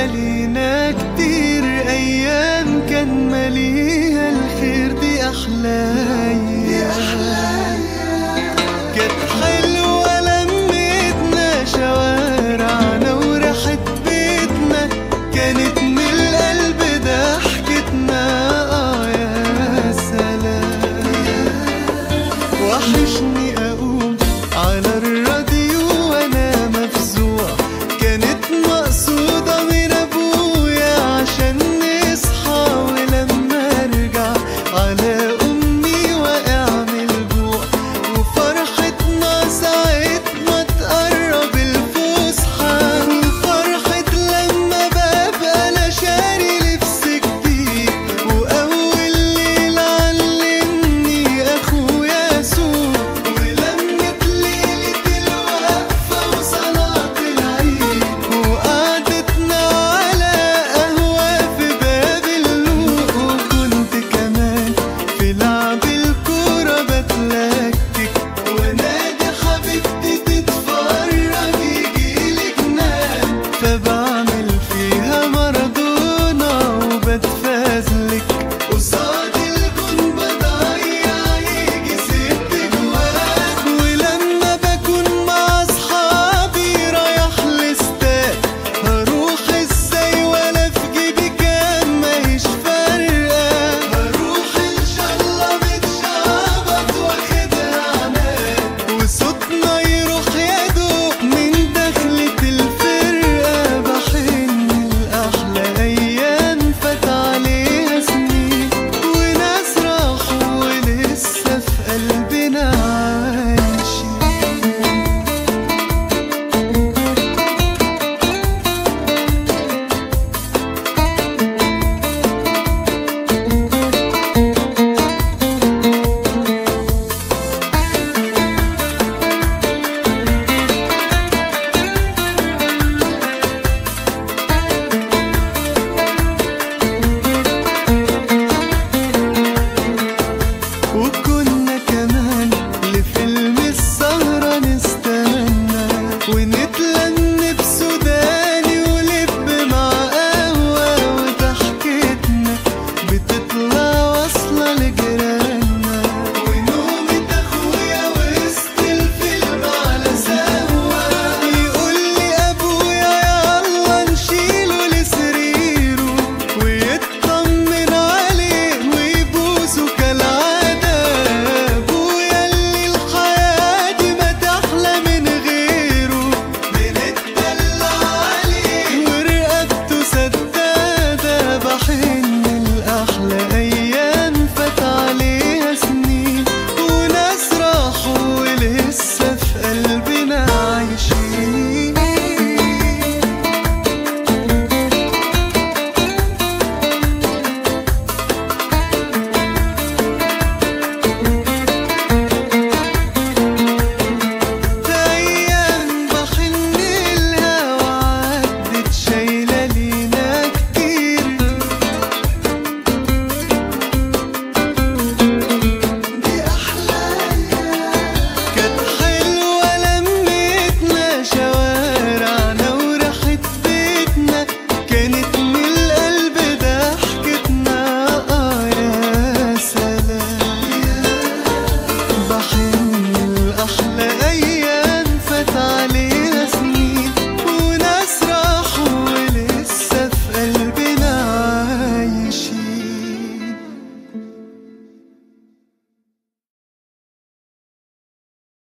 ليالينا كتير أيام كان مليها الخير دي أحلى أيام كانت حلوة لمتنا شوارعنا وريحة بيتنا كانت من القلب ضحكتنا آه يا سلام وحشني أقوم على الراديو وأنا مفزوع كانت مقصودة من أبويا عشان نصحى ولما أرجع على أمي واقع من الجوع وفرحتنا ساعة ما تقرب الفسحة وفرحة لما ببقى أنا شاري لبس جديد وأول ليلة علمني أخويا يسوع ولمت ليلة الوقفة وصلاة العيد وقعدتنا على قهوة في باب اللوق وكنت كمان في لعب الكورة بتلكك ونادي حبيبتي تتفرج يجيلي جنان فبعمل فيها مارادونا وبتفازلك قصاد